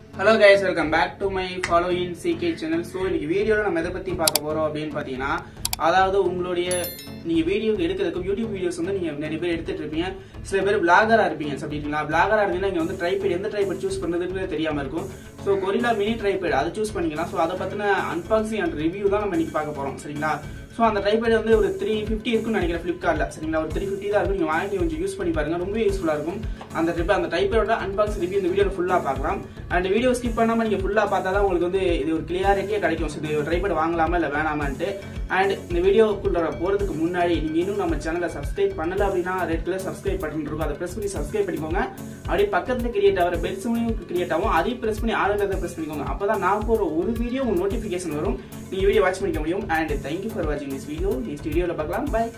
hello guys welcome back to my follow in CK channel so இன்னைக்கு வீடியோவில் நம்ம எதை பற்றி பார்க்க போகிறோம் அப்படின்னு பார்த்தீங்கன்னா அதாவது உங்களுடைய நீங்கள் வீடியோ எடுக்கிறதுக்கும் யூடியூப் வீடியோஸ் வந்து நீங்கள் நிறைய பேர் எடுத்துட்டு இருப்பீங்க சில பேர் பிளாகராக இருப்பீங்க அப்படிங்களா பிளாகராக இருந்தீங்கன்னா இங்கே வந்து ட்ரைபேட் எந்த ட்ரைபேட் சூஸ் பண்ணுறதுக்கு தெரியாமல் இருக்கும் ஸோ கொரிலா மினி ட்ரைபேட் அதை சூஸ் பண்ணிக்கலாம் ஸோ அதை பற்றின அன்பாக்சிங் அண்ட் ரிவ்யூ தான் நம்ம இன்னைக்கு பார்க்க போகிறோம் சரிங்களா ஸோ அந்த ட்ரைபேட் வந்து ஒரு த்ரீ ஃபிஃப்டி இருக்குன்னு நினைக்கிறேன் ஃப்ளிப்கார்ட்டில் சரிங்களா ஒரு த்ரீ ஃபிஃப்டி தான் இருக்கும் நீங்கள் வாங்கி கொஞ்சம் யூஸ் பண்ணி பாருங்க ரொம்ப யூஸ்ஃபுல்லாக இருக்கும் அந்த ட்ரிப் அந்த ட்ரைபேடோட அன்பாக்ஸ் ரிவ்யூ இந்த வீடியோவில் ஃபுல்லாக பார்க்கலாம் அண்ட் வீடியோ ஸ்கிப் பண்ணாமல் நீங்கள் ஃபுல்லாக பார்த்தா தான் உங்களுக்கு வந்து இது ஒரு கிளியாரிட்டியே கிடைக்கும் ஸோ இது ட்ரைபேட் வாங்கலாமா இல்லை வேணாமான்ட்டு அண்ட் இந்த வீடியோக்குள்ள போகிறதுக்கு முன்னாடி நீங்கள் இன்னும் நம்ம சேனலை சப்ஸ்கிரைப் பண்ணல அப்படின்னா ரெட் கலர் சப்ஸ்கிரைப் பட்டன் இருக்கும் அதை ப்ரெஸ் பண்ணி சப்ஸ்கிரைப் பண்ணிக்கோங்க அப்படியே பக்கத்தில் கிரியேட் ஆகிற பெல் சிம்லையும் கிரியேட் ஆகும் அதையும் ப்ரெஸ் பண்ணி ஆளுநரை ப்ரெஸ் பண்ணிக்கோங்க அப்போ தான் நான் போகிற ஒரு வீடியோ உங்களுக்கு நோட்டிஃபிகேஷன் வரும் நீங்கள் வீடியோ வாட்ச் பண்ணிக்க முடியும் அண்ட் தேங்க்யூ ஃபார் வாட்சிங் திஸ் வீடியோ நெக்ஸ்ட் வீடியோவில் பார்க்கலாம் பை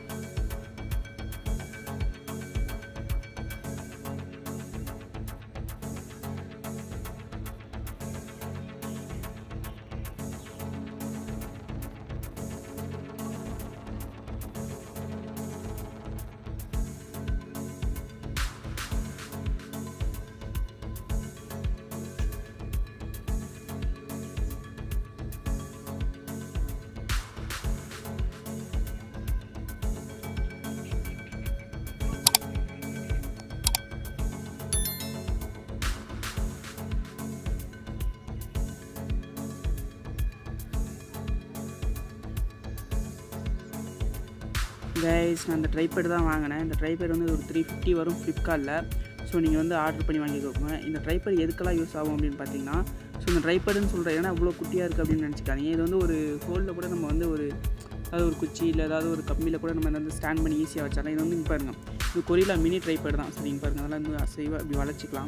கைஸ் நான் இந்த ட்ரைபேட் தான் வாங்கினேன் இந்த ட்ரைபேட் வந்து ஒரு த்ரீ ஃபிஃப்டி வரும் ஃப்ளிப்கார்ட்டில் ஸோ நீங்கள் வந்து ஆர்டர் பண்ணி வாங்கிக்கோங்க இந்த ட்ரைபேட் எதுக்கெல்லாம் யூஸ் ஆகும் அப்படின்னு பார்த்தீங்கன்னா ஸோ இந்த ட்ரைபேடுன்னு சொல்கிறேன் ஏன்னா இவ்வளோ குட்டியாக இருக்குது அப்படின்னு நினச்சிக்காதீங்க இது வந்து ஒரு ஹோலில் கூட நம்ம வந்து ஒரு அதாவது ஒரு குச்சி இல்லை ஏதாவது ஒரு கம்பியில் கூட நம்ம வந்து ஸ்டாண்ட் பண்ணி ஈஸியாக வச்சாலும் இது வந்து இங்க பாருங்க இது கொரிலா மினி ட்ரைபேட் தான் சரிங்க பாருங்க அதெல்லாம் வந்து அசைவாக இப்படி வளைச்சிக்கலாம்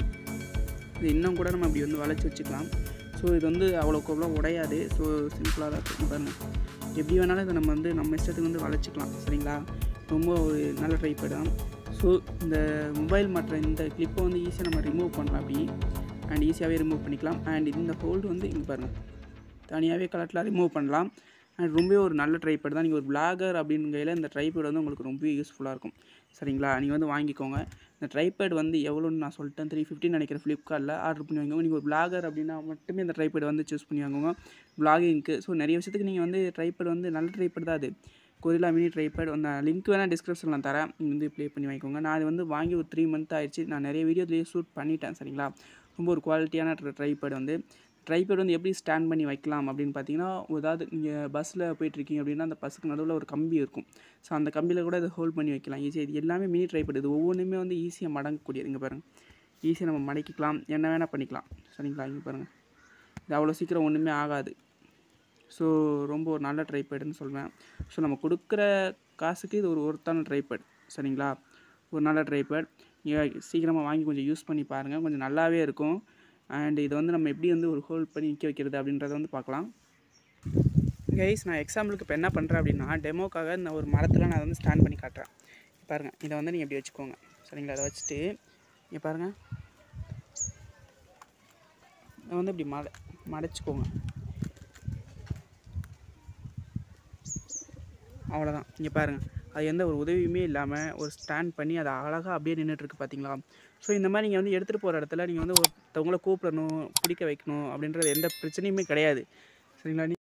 இது இன்னும் கூட நம்ம இப்படி வந்து வளைச்சி வச்சுக்கலாம் ஸோ இது வந்து அவ்வளோக்கு அவ்வளோ உடையாது ஸோ சிம்பிளாக தான் இருக்கும் பாருங்கள் எப்படி வேணாலும் இதை நம்ம வந்து நம்ம இஷ்டத்துக்கு வந்து வளைச்சிக்கலாம் சரிங்களா ரொம்ப ஒரு நல்ல ட்ரைபேட் தான் ஸோ இந்த மொபைல் மாற்ற இந்த கிளிப்பை வந்து ஈஸியாக நம்ம ரிமூவ் பண்ணலாம் அப்படி அண்ட் ஈஸியாகவே ரிமூவ் பண்ணிக்கலாம் அண்ட் இந்த ஹோல்டு வந்து இங்கே பாருங்கள் தனியாகவே கலட்டில் ரிமூவ் பண்ணலாம் அண்ட் ரொம்பவே ஒரு நல்ல ட்ரைபேட் தான் நீங்கள் ஒரு பிளாகர் அப்படிங்கையில் இந்த ட்ரைபேட் வந்து உங்களுக்கு ரொம்ப யூஸ்ஃபுல்லாக இருக்கும் சரிங்களா நீங்கள் வந்து வாங்கிக்கோங்க இந்த ட்ரைபேட் வந்து எவ்வளோன்னு நான் சொல்லிட்டேன் த்ரீ ஃபிஃப்டின்னு நினைக்கிறேன் ஃப்ளிப்கார்ட்டில் ஆர்டர் பண்ணி வாங்குவோங்க நீங்கள் ஒரு பிளாகர் அப்படின்னா மட்டுமே இந்த ட்ரைபேட் வந்து சூஸ் பண்ணி வாங்குவோங்க பிளாகிங்க்கு ஸோ நிறைய விஷயத்துக்கு நீங்கள் வந்து ட்ரைபேட் வந்து நல்ல ட்ரைபேட் தான் அது கொரிலா மினி ட்ரைபேட் அந்த லிங்க் வேணால் டிஸ்கிரிப்ஷனில் நான் தரேன் நீங்கள் வந்து ப்ளே பண்ணி வாங்கிக்கோங்க நான் இது வந்து வாங்கி ஒரு த்ரீ மந்த் ஆயிடுச்சு நான் நிறைய வீடியோலேயே ஷூட் பண்ணிட்டேன் சரிங்களா ரொம்ப ஒரு குவாலிட்டியான ட்ரைபேட் வந்து ட்ரைபேட் வந்து எப்படி ஸ்டாண்ட் பண்ணி வைக்கலாம் அப்படின்னு பார்த்தீங்கன்னா ஏதாவது நீங்கள் பஸ்ஸில் போயிட்டுருக்கீங்க அப்படின்னா அந்த பஸ்ஸுக்கு நடுவில் ஒரு கம்பி இருக்கும் ஸோ அந்த கம்பியில் கூட இதை ஹோல்ட் பண்ணி வைக்கலாம் ஈஸியாக இது எல்லாமே மினி ட்ரைபேட் இது ஒவ்வொன்றுமே வந்து ஈஸியாக மடங்கக்கூடியது இங்கே பாருங்கள் ஈஸியாக நம்ம மடக்கிக்கலாம் என்ன வேணால் பண்ணிக்கலாம் சரிங்களா இங்கே பாருங்கள் இது அவ்வளோ சீக்கிரம் ஒன்றுமே ஆகாது ஸோ ரொம்ப ஒரு நல்ல ட்ரைபேடுன்னு சொல்வேன் ஸோ நம்ம கொடுக்குற காசுக்கு இது ஒரு ஒருத்தான ட்ரைபேட் சரிங்களா ஒரு நல்ல ட்ரைபேட் நீங்கள் சீக்கிரமாக வாங்கி கொஞ்சம் யூஸ் பண்ணி பாருங்கள் கொஞ்சம் நல்லாவே இருக்கும் அண்ட் இதை வந்து நம்ம எப்படி வந்து ஒரு ஹோல்ட் பண்ணி நிற்க வைக்கிறது அப்படின்றத வந்து பார்க்கலாம் கைஸ் நான் எக்ஸாம்பிளுக்கு இப்போ என்ன பண்ணுறேன் அப்படின்னா டெமோக்காக இந்த ஒரு மரத்தில் நான் அதை வந்து ஸ்டாண்ட் பண்ணி காட்டுறேன் பாருங்கள் இதை வந்து நீங்கள் இப்படி வச்சுக்கோங்க சரிங்களா அதை வச்சுட்டு இங்கே பாருங்கள் இதை வந்து இப்படி மட மடைச்சிக்கோங்க அவ்வளோதான் இங்கே பாருங்கள் அது எந்த ஒரு உதவியுமே இல்லாமல் ஒரு ஸ்டாண்ட் பண்ணி அதை அழகாக அப்படியே நின்றுட்டுருக்கு பார்த்தீங்களா ஸோ இந்த மாதிரி நீங்கள் வந்து எடுத்துகிட்டு போகிற இடத்துல நீங்கள் வந்து ஒருத்தவங்கள கூப்பிடணும் பிடிக்க வைக்கணும் அப்படின்றது எந்த பிரச்சனையுமே கிடையாது சரிங்களா